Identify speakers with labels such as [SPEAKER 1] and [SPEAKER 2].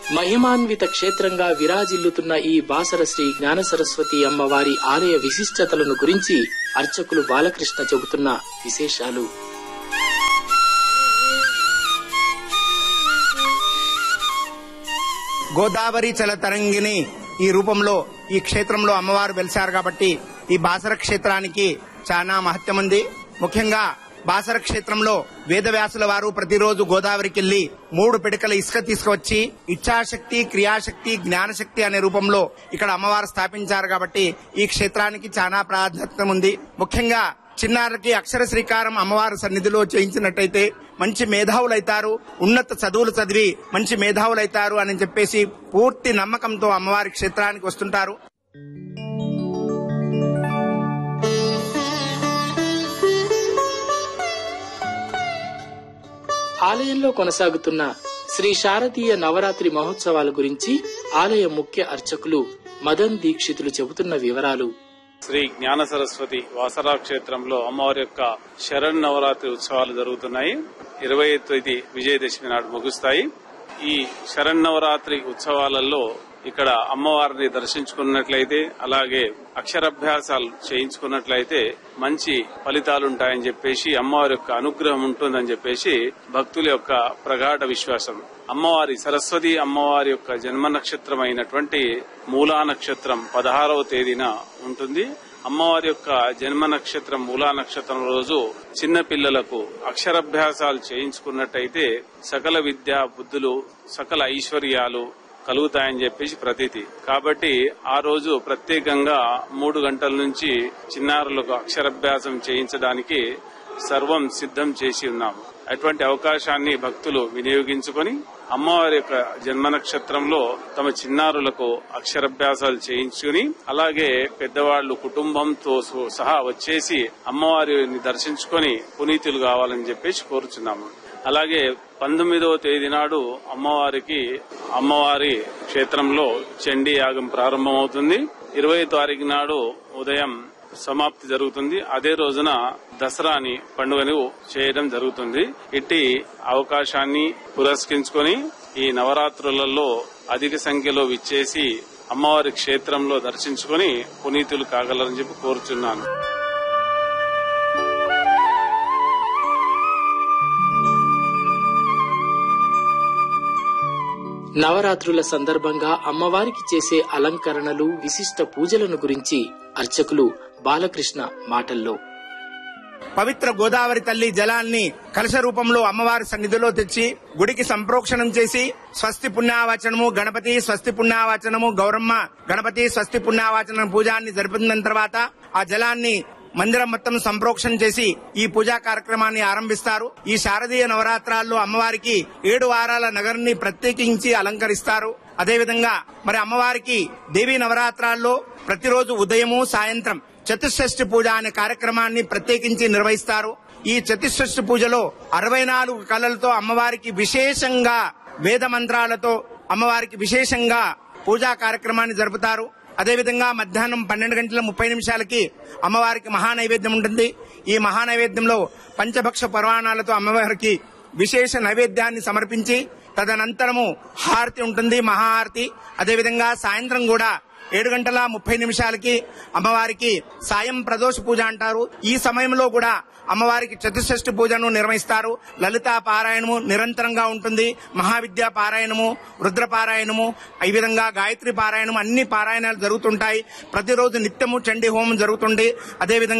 [SPEAKER 1] మహిమాన్విత క్షేత్రంగా విరాజిల్లుతున్న ఈ బాసర శ్రీ జ్ఞాన సరస్వతి అమ్మవారి ఆలయ విశిష్టతలను గురించి అర్చకులు బాలకృష్ణ చెబుతున్న విశేషాలు
[SPEAKER 2] గోదావరి చల తరంగిణి ఈ రూపంలో ఈ క్షేత్రంలో అమ్మవారు వెలిశారు కాబట్టి ఈ బాసర క్షేత్రానికి చాలా మహత్యం ఉంది ముఖ్యంగా బాసర క్షేత్రంలో వేదవ్యాసుల వారు ప్రతిరోజు గోదావరికి వెళ్లి మూడు పిడకల ఇసుక తీసుకువచ్చి ఇచ్ఛాశక్తి క్రియాశక్తి జ్ఞానశక్తి అనే రూపంలో ఇక్కడ అమ్మవారు స్థాపించారు కాబట్టి ఈ క్షేత్రానికి చాలా ప్రాధాన్యత ఉంది ముఖ్యంగా చిన్నారులకి అక్షర శ్రీకారం అమ్మవారి సన్నిధిలో చేయించినట్టయితే మంచి మేధావులైతారు ఉన్నత చదువులు చదివి మంచి మేధావులైతారు అని చెప్పేసి పూర్తి నమ్మకంతో అమ్మవారి క్షేత్రానికి వస్తుంటారు
[SPEAKER 1] ఆలయంలో కొనసాగుతున్న శ్రీ శారదీయ నవరాత్రి మహోత్సవాల గురించి ఆలయ ముఖ్య అర్చకులు మదన్ దీక్షితులు చెబుతున్న వివరాలు
[SPEAKER 3] శ్రీ జ్ఞాన సరస్వతి వాసరా క్షేత్రంలో అమ్మవారి యొక్క శరణ్ నవరాత్రి ఉత్సవాలు జరుగుతున్నాయి ఇరవై తేదీ విజయదశమి నాడు ముగుస్తాయి ఈ శరణ్ నవరాత్రి ఉత్సవాలలో ఇక్కడ అమ్మవారిని దర్శించుకున్నట్లయితే అలాగే అక్షరాభ్యాసాలు చేయించుకున్నట్లయితే మంచి ఫలితాలు ఉంటాయని చెప్పేసి అమ్మవారి యొక్క అనుగ్రహం ఉంటుందని చెప్పేసి భక్తుల యొక్క ప్రగాఢ విశ్వాసం అమ్మవారి సరస్వతి అమ్మవారి యొక్క జన్మ నక్షత్రం అయినటువంటి మూలా నక్షత్రం పదహారవ తేదీన ఉంటుంది అమ్మవారి యొక్క జన్మ నక్షత్రం మూలా నక్షత్రం రోజు చిన్న పిల్లలకు అక్షరాభ్యాసాలు చేయించుకున్నట్టయితే సకల విద్యా బుద్ధులు సకల ఐశ్వర్యాలు కలుగుతాయని చెప్పేసి ప్రతీతి కాబట్టి ఆ రోజు ప్రత్యేకంగా మూడు గంటల నుంచి చిన్నారులకు అక్షరాభ్యాసం చేయించడానికి సర్వం సిద్ధం చేసి ఉన్నాము అటువంటి అవకాశాన్ని భక్తులు వినియోగించుకొని అమ్మవారి యొక్క జన్మ నక్షత్రంలో తమ చిన్నారులకు అక్షరాభ్యాసాలు చేయించుకుని అలాగే పెద్దవాళ్లు కుటుంబంతో సు- సహా వచ్చేసి అమ్మవారిని దర్శించుకొని పునీతులు కావాలని చెప్పేసి కోరుచున్నాము అలాగే పంతొమ్మిదవ తేదీ నాడు అమ్మవారికి అమ్మవారి క్షేత్రంలో చండీ యాగం ప్రారంభమవుతుంది ఇరవై తారీఖు నాడు ఉదయం సమాప్తి జరుగుతుంది అదే రోజున దసరాని పండుగను చేయడం జరుగుతుంది ఇట్టి అవకాశాన్ని పురస్కరించుకొని ఈ నవరాత్రులలో అధిక సంఖ్యలో విచ్చేసి అమ్మవారి క్షేత్రంలో దర్శించుకొని పునీతులు కాగలరని చెప్పి కోరుచున్నాను
[SPEAKER 1] నవరాత్రుల సందర్భంగా అమ్మవారికి చేసే అలంకరణలు విశిష్ట పూజలను గురించి అర్చకులు బాలకృష్ణ మాటల్లో
[SPEAKER 2] పవిత్ర గోదావరి తల్లి జలాన్ని కలశ రూపంలో అమ్మవారి సన్నిధిలో తెచ్చి గుడికి సంప్రోక్షణం చేసి స్వస్తి పుణ్యావచనము గణపతి స్వస్తి పుణ్యావచనము గౌరమ్మ గణపతి స్వస్తి పుణ్యావచనం పూజాన్ని జరిపిన తర్వాత ఆ జలాన్ని మందిరం మొత్తం సంప్రోక్షణ చేసి ఈ పూజా కార్యక్రమాన్ని ఆరంభిస్తారు ఈ శారదీయ నవరాత్రాల్లో అమ్మవారికి ఏడు వారాల నగరాన్ని ప్రత్యేకించి అలంకరిస్తారు అదేవిధంగా మరి అమ్మవారికి దేవీ నవరాత్రాల్లో ప్రతిరోజు ఉదయము సాయంత్రం చతుషష్ఠి పూజ అనే కార్యక్రమాన్ని ప్రత్యేకించి నిర్వహిస్తారు ఈ చతుషష్ఠి పూజలో అరవై నాలుగు కళలతో అమ్మవారికి విశేషంగా వేద మంత్రాలతో అమ్మవారికి విశేషంగా పూజా కార్యక్రమాన్ని జరుపుతారు అదేవిధంగా మధ్యాహ్నం పన్నెండు గంటల ముప్పై నిమిషాలకి అమ్మవారికి మహా నైవేద్యం ఉంటుంది ఈ మహా నైవేద్యంలో పంచభక్ష పర్వాణాలతో అమ్మవారికి విశేష నైవేద్యాన్ని సమర్పించి తదనంతరము హారతి ఉంటుంది మహాహారతి అదేవిధంగా సాయంత్రం కూడా ఏడు గంటల ముప్పై నిమిషాలకి అమ్మవారికి సాయం ప్రదోష పూజ అంటారు ఈ సమయంలో కూడా అమ్మవారికి చతుషష్ఠి పూజను నిర్వహిస్తారు లలితా పారాయణము నిరంతరంగా ఉంటుంది మహావిద్యా పారాయణము రుద్ర పారాయణము ఈ విధంగా గాయత్రి పారాయణము అన్ని పారాయణాలు జరుగుతుంటాయి ప్రతిరోజు నిత్యము చండీ హోమం జరుగుతుంది అదేవిధంగా